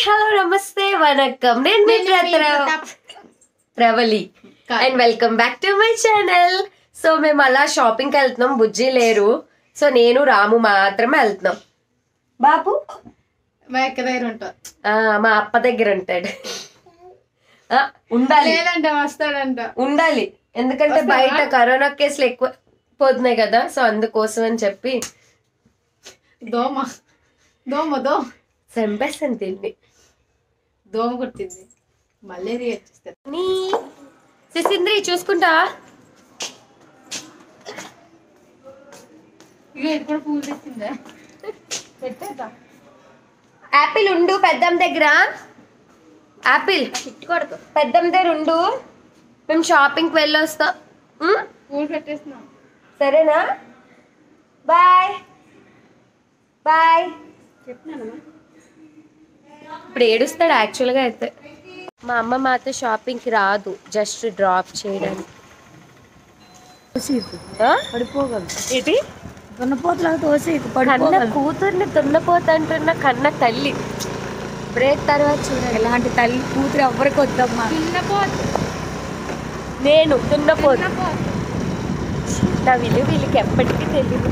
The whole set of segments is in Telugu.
హలో నమస్తే వనక్కం నేను మీ ప్రత్ర ప్రవలి and welcome back to my channel so మేము అలా షాపింగ్కి వెళ్తున్నాం బుజ్జి లేరు సో నేను రాము మాత్రమే వెళ్తున్నాం బాబు మా ఎక్క దగ్గర ఉంటా ఆ, మా అప్ప దగ్గర ఉంటాడు ఆ, ఉండాలి లేదంటే వస్తాడంట ఉండాలి ఎందుకంటే వస్తావా? బయట కరోనా కేసులు ఎక్కువ పోతున్నాయి కదా సో అందుకోసం అని చెప్పి దోమ దోమ దోమ చంపేస్తాను తిండి దోమ కొట్టింది మలేరియా వచ్చేస్తారు నీ సిసింద్రి చూసుకుంటా ఇక ఇది కూడా పూలు తెచ్చిందా పెట్టేదా యాపిల్ ఉండు పెద్దమ్మ దగ్గర యాపిల్ పెద్దమ్మ దగ్గర ఉండు మేము షాపింగ్కి వెళ్ళొస్తాం ఉమ్? పూలు పెట్టేస్తున్నాం సరేనా బాయ్ బాయ్ చెప్పినాను ఇప్పుడు ఏడుస్తాడు యాక్చువల్గా అయితే మా అమ్మ మాతో షాపింగ్కి రాదు జస్ట్ డ్రాప్ చేయడానికి ఆ? ఏంటి దున్నపోతులాగా తోసి కన్న కూతుర్ని దున్నపోతంటున్న కన్న తల్లి బ్రేక్ తర్వాత చూడండి ఇలాంటి తల్లి కూతురు ఎవ్వరికి వద్దమ్మా చిన్నపోతు నేను దున్నపోతు నా విలువ వీళ్ళకి ఎప్పటికీ తెలియదు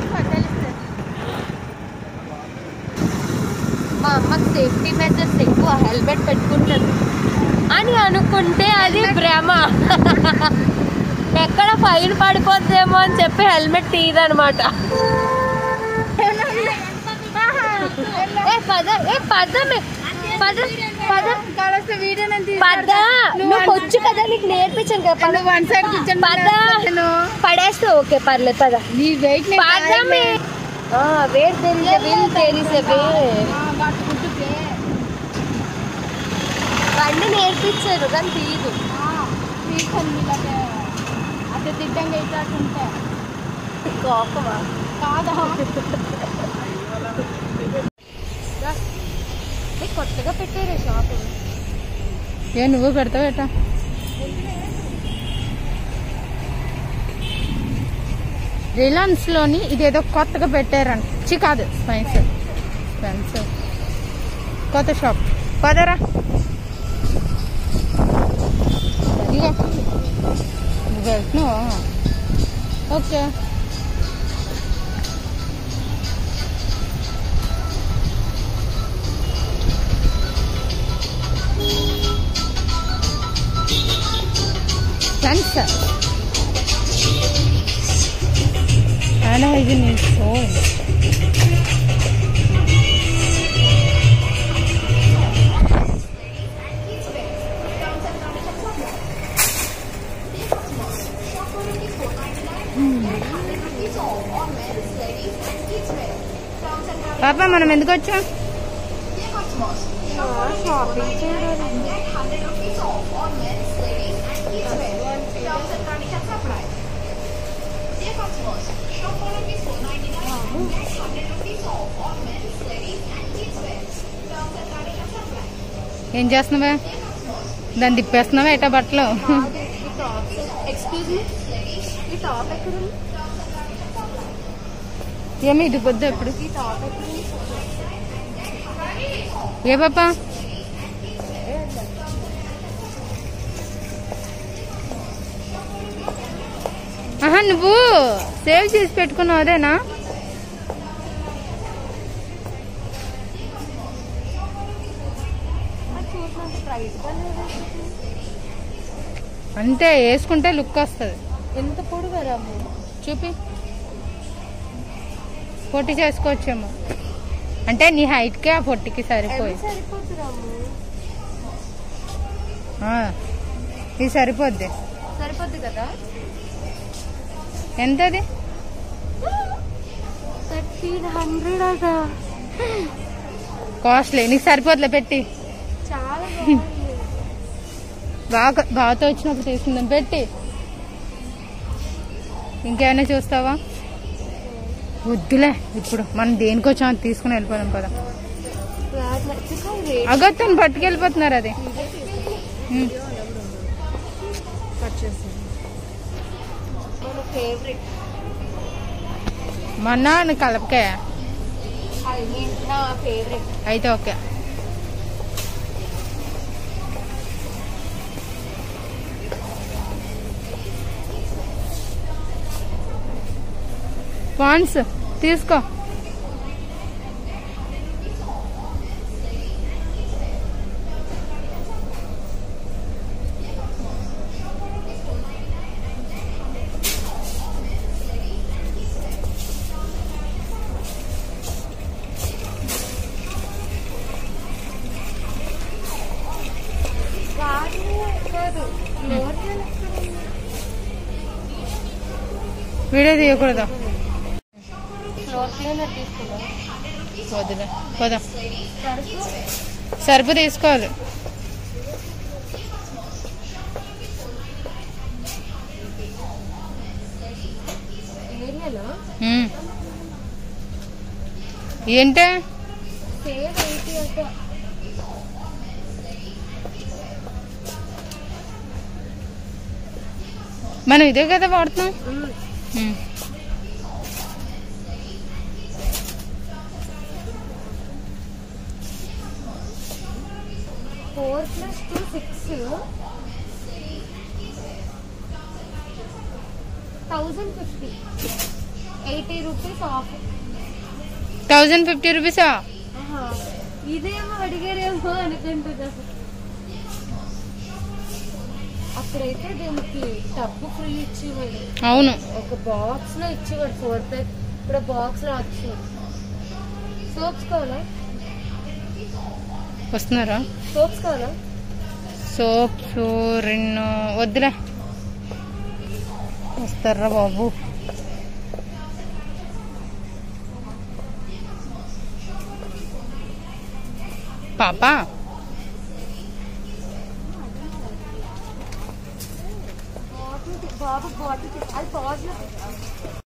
మా అమ్మకి సేఫ్టీ మెజర్స్ ఎక్కువ హెల్మెట్ పెట్టుకుంటుంది అని అనుకుంటే అది భ్రమ ఎక్కడ ఫైన్ పడిపోద్దేమో అని చెప్పి హెల్మెట్ తీయదనమాట ఏ పద ఏ పదమే పద పద కావలసిన వీడియో నేను పద నువ్వు వచ్చు కదా నీకు నేర్పించాను కదా పద వన్ సైడ్ కూర్చొని పద పడేస్తే ఓకే పర్లేదు పద నీ వెయిట్ పదమే ఆ, వేడి తెలిసే వీళ్ళు తెలిసేవే బండి నేర్పించారు కానీ తీయదు అదే దిడ్డంగా అయితే అట్టుంటే కోపమా కాదా ఏ, కొత్తగా పెట్టారు షాప్ ఏ నువ్వు పెడతావు ఎట్టా రిలయన్స్ లోని ఇదేదో కొత్తగా పెట్టారంట చి కాదు స్పెన్సర్ స్పెన్సర్ కొత్త షాప్ పదరా ఇదిగో నువ్వు వెళ్తున్నావా okay Spencer And hygiene is so important. పాప మనం ఎందుకు వచ్చాం షాపింగ్ చేయడానికి ఏం చేస్తున్నావా దాన్ని తిప్పేస్తున్నావా ఎటా బట్టలు ఎక్స్క్యూజ్ మీ ఈ టాప్ ఎక్కడ ఉంది ఏమి ఇది పొద్దు ఎప్పుడు ఈ టాప్ ఎక్కడ ఉంది ఏ పాప ఆహా నువ్వు సేవ్ చేసి పెట్టుకున్నావు అదేనా అది చూసినంత ప్రైస్గా లేదు అంతే వేసుకుంటే లుక్ వస్తుంది ఎంత పొడుగు రాము చూపి పొట్టి చేసుకోవచ్చేమో అంటే నీ హైట్కే ఆ పొట్టికి సరిపోయి సరిపోతుంది రాము ఆ, ఇది సరిపోద్ది సరిపోద్ది కదా ఎంతది థర్టీన్ హండ్రెడ్ అదా కాస్ట్లీ నీకు సరిపోద్దిలే పెట్టి చాలా బాగుంది బాగా బాగా వచ్చినప్పుడు తీసుకుందాం పెట్టి ఇంకేమైనా చూస్తావా వద్దులే ఇప్పుడు మనం దేనికి వచ్చామో అది తీసుకుని వెళ్ళిపోదాం కదా రేట్ అగత్తని పట్టుకెళ్ళిపోతున్నారు అది ఉమ్. కట్ చేసి మన ఫేవరెట్ మొన్న కలపకే అది నా ఫేవరెట్ అయితే ఓకే పాన్స్ తీసుకో వీడియో తీయకూడదు వద్దులే పోదాం సరుపు తీసుకోవాలి ఉమ్. ఏంటే మనం ఇదే కదా వాడుతున్నాం um. Four plus two six thousand fifty eighty rupees of thousand fifty రూపీసా ఇదేమో అడిగారేమో అనుకుంటున్నా అప్పుడైతే దీనికి టబ్బు ఫ్రీ ఇచ్చేవాడు అవును ఒక బాక్స్ లో ఇచ్చేవాడు ఫోర్ ప్యాక్ ఇప్పుడు బాక్స్ లో వచ్చేవాడు సోప్స్ కావాలా వస్తున్నారా సోప్స్ కావాలా సోప్స్ రెండు వద్దులే వస్తారా బాబు పాపా బాబు బాబు బాటిల్ అది పాజ్